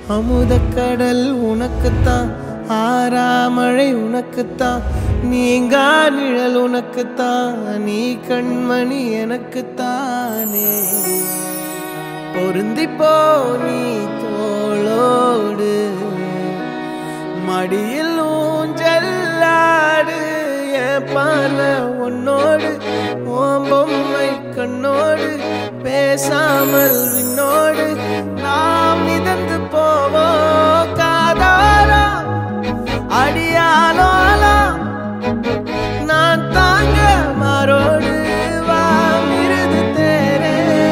அமுதக்கடல் உனக்குத்தான் ஆறாமழை உனக்குத்தான் நீங்கா நிழல் உனக்குத்தான் நீ கண்மணி எனக்குத்தானே பொருந்திப்போ நீ தோளோடு மடியில் ஊஞ்சல்லாடு என் பார்வை உன்னோடு ஓம் பொம்மை கண்ணோடு பேசாமல் விண்ணோடு நாம் மிதந்து போவோம் காதாரா அடியாலோலா நான் தாங்க மாறோடு வா மிருது தேரே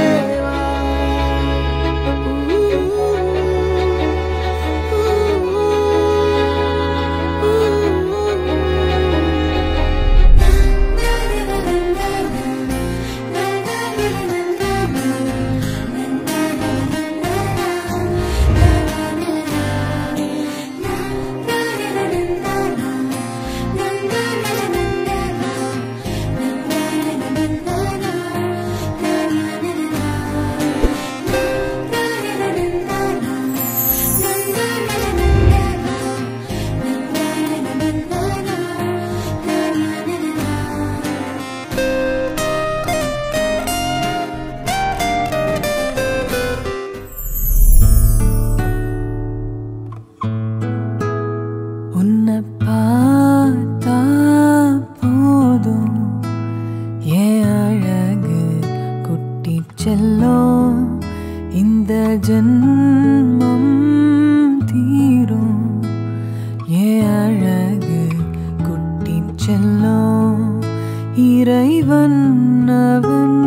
உன்னை பார்த்தா போதும் ஏன் அழகு குட்டி செல்லும் இந்த ஜென்மம் தீரும் ஏன் அழகு குட்டி செல்லும் இறைவன் அவன்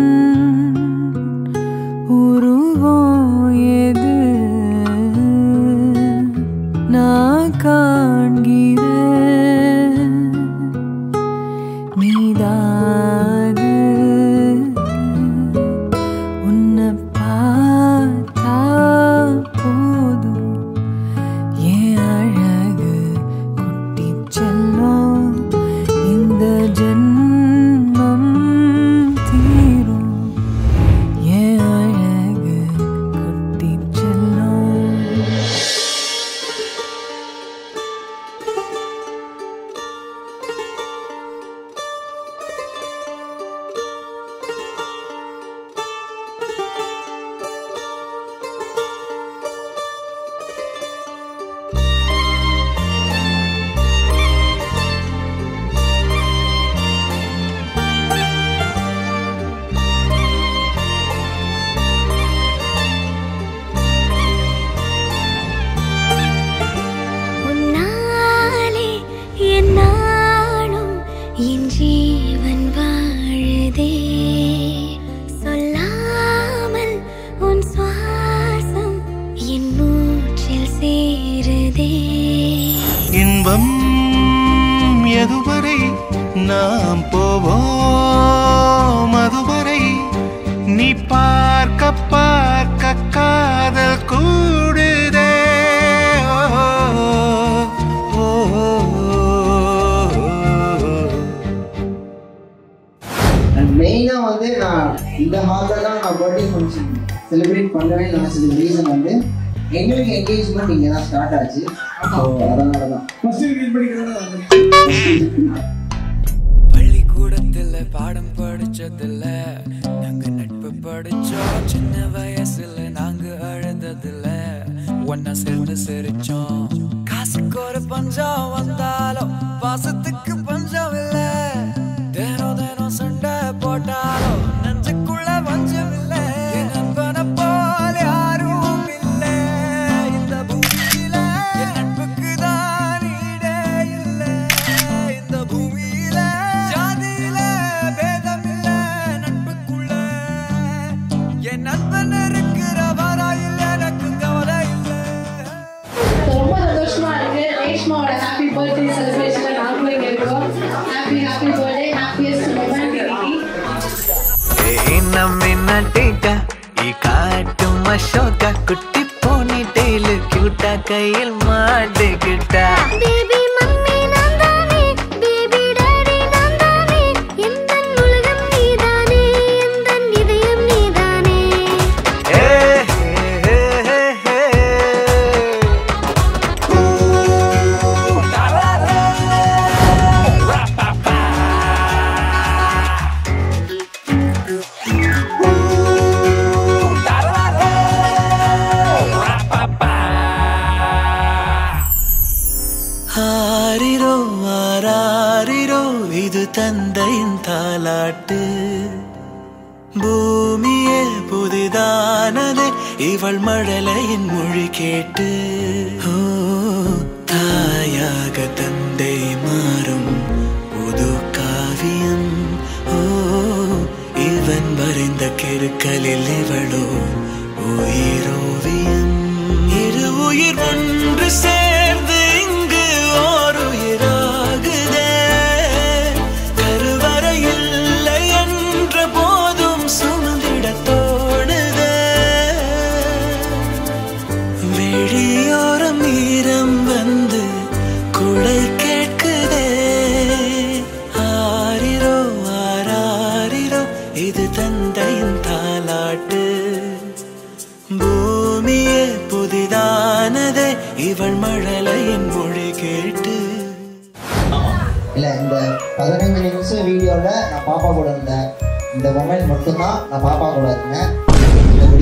உருவம் எது நான் காண்கிறேன் நீதாது உன்னை பார்த்தா போதும் ஏன் அழகு குட்டி செல்லும் இந்த ஜென்மம் தீரும் ஏன் அழகு குட்டி செல்லும் உன்னாலே என்னாலும் என் ஜீவன் வாழுதே சொல்லாமல் உன் சுவாசம் என் மூச்சில் சேருதே இன்பம் எதுவரை நாம் போவோம் அதுவரை நீ பார்க்க பார்க்க காதல் கூடுதே ஓ, ஓ, ஓ, அண்ட் மெயினாக வந்து நான் இந்த ஹாலில் தான் நான் பர்த்டே ஃபங்க்ஷன் செலிப்ரேட் பண்ணவே நினச்சது ரீசன் வந்து எங்களுக்கு என்கேஜ்மெண்ட் இங்கே தான் ஸ்டார்ட் ஆச்சு ஸோ அதனால தான் பள்ளிக்கூடத்துல பாடம் படிச்சதில்ல நாங்க நட்பு படிச்சோம் சின்ன வயசுல நாங்க அழுததில்ல ஒன்னா சேர்ந்து சிரிச்சோம் காசுக்கு ஒரு பஞ்சம் வந்தாலும் பாசத்துக்கு பஞ்சம் இல்ல தினம் தினம் சண்டை போட்டாலும் நெஞ்சுக்குள்ள பஞ்சம் இல்ல என் நண்பனை போல யாரும் இல்ல இந்த பூமியில என் நட்புக்கு தான் ஈடே இல்ல இந்த பூமியில ஜாதியில பேதம் இல்ல நட்புக்குள்ள என் நண்பன் இருக்கிற வரா இல்ல எனக்கு கவலை இல்ல ரொம்ப சந்தோஷமா இருக்கு ரேஷ்மாவோட ஹாப்பி பர்த்டே செலிப்ரேஷன்ல நாங்களும் இங்க இருக்கோம் happy happy birthday happiest moment இன்னைக்கு ನಮ್ಮಿನ್ನಟೀಟ ಈ ಕಾಟು ಮಶೋಕ ಕುಟ್ಟಿ ಪೋನಿ ಟೈಲ್ ಕ್ಯೂಟ ಕೈಯಲ್ಲಿ ಮಾಡಿಗಿಟ್ಟ பேபி மம்மி நான் தானே பேபி டாடி நான் தானே எந்த உலகம் நீதானே எந்த இதயம் நீதானே ಏ, ಹೇ, ಹೇ, ಹೇ, ಹೇ. தாலாட்டு பூமியே புதிதானதே இவள் மழலையின் மொழி கேட்டு ஓ தாயாக தந்தை மாறும் புது காவியம் ஓ இவன் வரைந்த கிருக்கலில் இவளோ உயிரோவியம் இரு உயிர் ஒன்று சேர்ந்து இங்கு ஓர் உயிராகுதே கருவறை இல்லை என்ற போதும் சுமந்திட தோணுதே வெளியோரம் ஈரம் வந்து குடை கேட்குதே ஆரிரோ ஆராரிரோ இது தந்தையின் தாலாட்டு பூமியே புதிதானதே இவள் மழலையின் மொழி கேட்டு இல்லை இந்த பதினஞ்சு நிமிஷம் வீடியோவில் நான் பாப்பா கூட இருந்தேன் இந்த மொமெண்ட் மட்டும்தான் நான் பாப்பா கூட இருந்தேன் மற்றபடி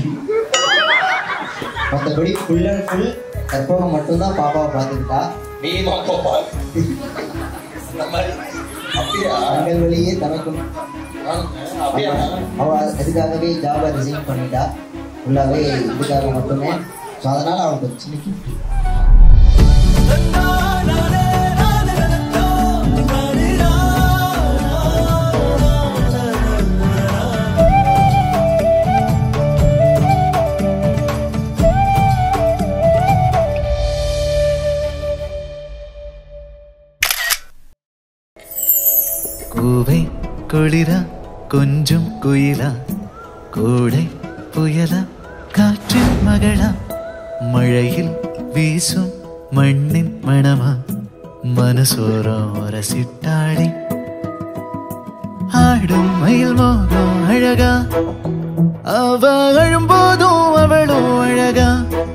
மற்றபடி ஃபுல் அண்ட் ஃபுல் கற்பகம் மட்டும்தான் பாப்பாவை பார்த்துக்கிட்டா நீ பாப்பா அந்த மாதிரி அப்படியா கண்கள் வழியே தனக்கும் அப்படியா அவ அதுக்காகவே ஜாபை ரிசைன் பண்ணிட்டா ஃபுல்லாகவே இதுக்காக மட்டுமே ஸோ அதனால் அவளுக்கு ஒரு சின்ன gift. கூவை குளிரா கொஞ்சம் குயிலா கூடை புயலா காற்றின் மகளா மழையில் வீசும் மண்ணின் மணமா மனசோரம் ரசிட்டாடி ஆடும் மயில் மோகம் அழகா அவ அழும்போதும் அவளோ அழகா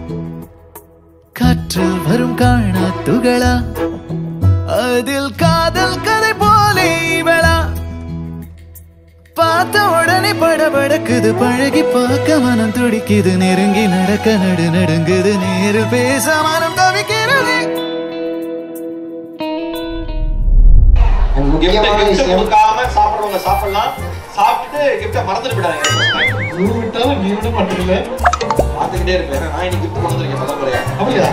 காற்றில் வரும் காணா துகளா அதில் காதல் கதை போலே இவளா பார்த்த உடனே படபடக்குது பழகி பார்க்க மனம் துடிக்குது நெருங்கி நடக்க நடு நடுங்குது நேரு பேச மனம் தவிக்கிறது And gift முக்கியமான gift விஷயம் கொடுக்காம சாப்பிடுறவங்க சாப்பிடலாம் சாப்பிட்டுட்டு கிஃப்ட மறந்துட்டு விடாதீங்க நீ விட்டாலும் நீ விட மாட்டீங்களே பார்த்துக்கிட்டே இருப்பேன் நான் இன்னைக்கு கிஃப்ட் கொண்டு வந்திருக்கேன் முதல் முறையா அப்படியா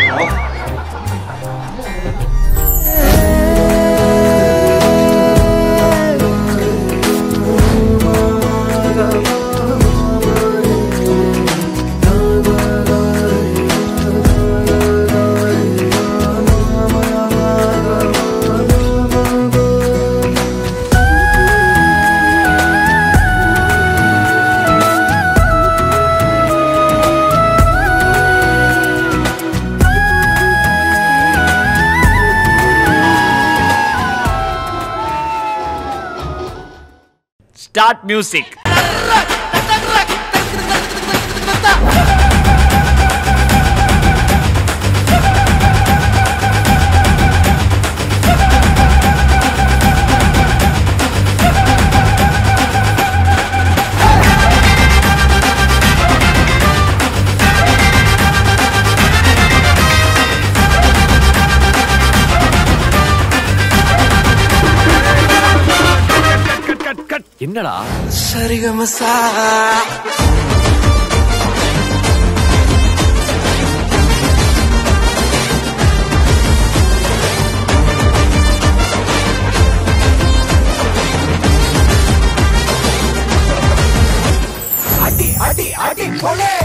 Start music. என்னடா சரிகமசா அடி அடி அடி கொலை